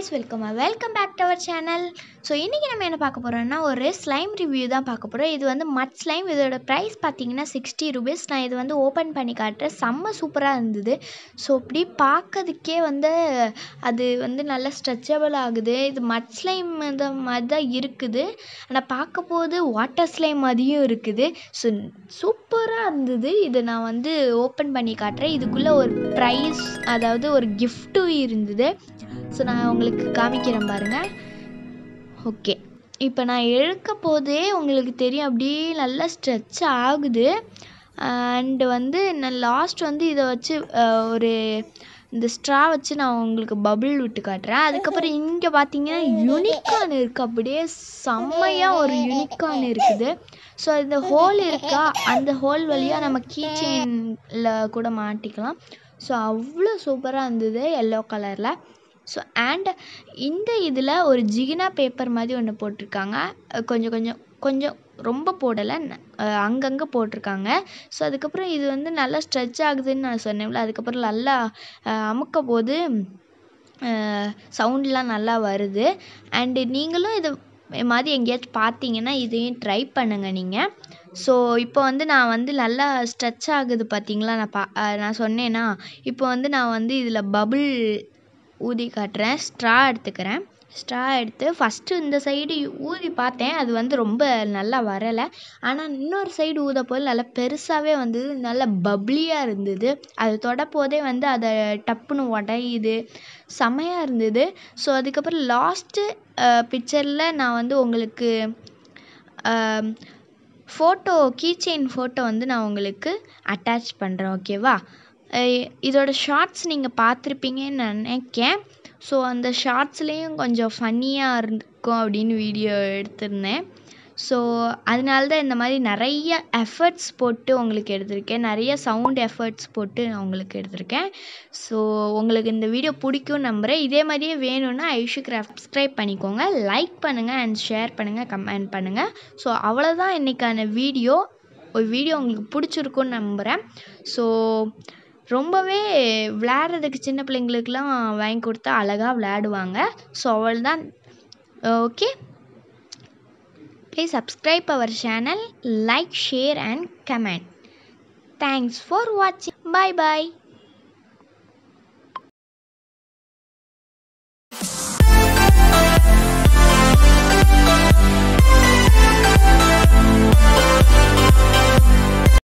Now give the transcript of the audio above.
guys welcome welcome back to our channel so இன்றைக்கி நம்ம என்ன பார்க்க போகிறோம்னா ஒரு ஸ்லைம் ரிவ்யூ தான் பார்க்க போகிறோம் இது வந்து மட் ஸ்லைம் இதோட ப்ரைஸ் பார்த்தீங்கன்னா சிக்ஸ்டி ருபீஸ் நான் இது வந்து ஓப்பன் பண்ணி காட்டுறேன் செம்ம சூப்பராக இருந்தது ஸோ இப்படி பார்க்கறதுக்கே வந்து அது வந்து நல்லா ஸ்ட்ரெச்சபிள் ஆகுது இது மட் ஸ்லைம் இந்த மாதிரி தான் இருக்குது ஆனால் பார்க்க போது வாட்டர் ஸ்லைம் மாதிரியும் இருக்குது ஸோ சூப்பராக இருந்தது இதை நான் வந்து ஓப்பன் பண்ணி காட்டுறேன் இதுக்குள்ளே ஒரு ப்ரைஸ் அதாவது ஒரு கிஃப்ட்டும் இருந்தது ஸோ நான் உங்களுக்கு காமிக்கிறேன் பாருங்கள் ஓகே இப்போ நான் இழுக்க போதே உங்களுக்கு தெரியும் அப்படியே நல்லா ஸ்ட்ரெச் ஆகுது அண்டு வந்து நான் லாஸ்ட் வந்து இதை வச்சு அஹ், ஒரு இந்த ஸ்ட்ரா வச்சு நான் உங்களுக்கு பபிள் விட்டு காட்டுறேன் அதுக்கப்புறம் இங்கே பார்த்தீங்கன்னா யூனிகார்ன் இருக்குது அப்படியே செம்மையாக ஒரு யூனிகார்ன் இருக்குது ஸோ இந்த ஹோல் இருக்கா அந்த ஹோல் வழியாக நம்ம கீ செயினில் கூட மாட்டிக்கலாம் ஸோ அவ்வளோ சூப்பராக இருந்தது எல்லோ கலரில் ஸோ அண்ட் இந்த இதில் ஒரு ஜிகினா பேப்பர் மாதிரி ஒன்று போட்டிருக்காங்க அஹ் கொஞ்சம் கொஞ்சம் கொஞ்சம் ரொம்ப போடலை அங்கங்கே போட்டிருக்காங்க ஸோ அதுக்கப்புறம் இது வந்து நல்லா ஸ்ட்ரெச் ஆகுதுன்னு நான் சொன்னேன்ல அதுக்கப்புறம் நல்லா அஹ், அமுக்க போது சவுண்ட்லாம் நல்லா வருது அண்டு நீங்களும் இது மாதிரி எங்கேயாச்சும் பார்த்தீங்கன்னா இதையும் ட்ரை பண்ணுங்கள் நீங்கள் ஸோ இப்போ வந்து நான் வந்து நல்லா ஸ்ட்ரெச் ஆகுது பார்த்தீங்களா நான் பா அஹ் நான் சொன்னேன்னா இப்போ வந்து நான் வந்து இதில் பபுள் ஊதி காட்டுறேன் ஸ்ட்ரா எடுத்துக்கிறேன் ஸ்ட்ரா எடுத்து ஃபஸ்ட்டு இந்த சைடு ஊதி பார்த்தேன் அது வந்து ரொம்ப நல்லா வரலை ஆனால் இன்னொரு சைடு ஊத போது நல்லா பெருசாகவே வந்தது நல்லா பப்ளியாக இருந்தது அது தொட போதே வந்து அதை டப்புன்னு உடையுது செமையாக இருந்தது ஸோ அதுக்கப்புறம் லாஸ்ட்டு பிக்சரில் நான் வந்து உங்களுக்கு ஃபோட்டோ கீச்செயின் ஃபோட்டோ வந்து நான் உங்களுக்கு அட்டாச் பண்ணுறேன் ஓகேவா அஹ் இதோட ஷார்ட்ஸ் நீங்கள் பார்த்துருப்பீங்கன்னு நினைக்கேன் ஸோ அந்த ஷார்ட்ஸ்லேயும் கொஞ்சம் ஃபன்னியாக இருக்கும் அப்படின்னு வீடியோ எடுத்திருந்தேன் ஸோ அதனால தான் இந்த மாதிரி நிறைய எஃபர்ட்ஸ் போட்டு உங்களுக்கு எடுத்திருக்கேன் நிறைய சவுண்ட் எஃபர்ட்ஸ் போட்டு நான் உங்களுக்கு எடுத்திருக்கேன் ஸோ உங்களுக்கு இந்த வீடியோ பிடிக்கும் நம்புகிறேன் இதே மாதிரியே வேணும்னா ஐஷு கிராஃப்ட் சப்ஸ்கிரைப் பண்ணிக்கோங்க லைக் பண்ணுங்கள் அண்ட் ஷேர் பண்ணுங்கள் கமெண்ட் பண்ணுங்கள் ஸோ அவ்வளோதான் இன்றைக்கான வீடியோ ஒரு வீடியோ உங்களுக்கு பிடிச்சிருக்குன்னு நம்புகிறேன் ஸோ ரொம்பவே விளையாடுறதுக்கு சின்ன பிள்ளைங்களுக்குலாம் வாங்கி கொடுத்தா அழகாக விளையாடுவாங்க ஸோ அவ்வளோதான் okay please subscribe our channel like share and comment thanks for வாட்சிங் பாய் பாய்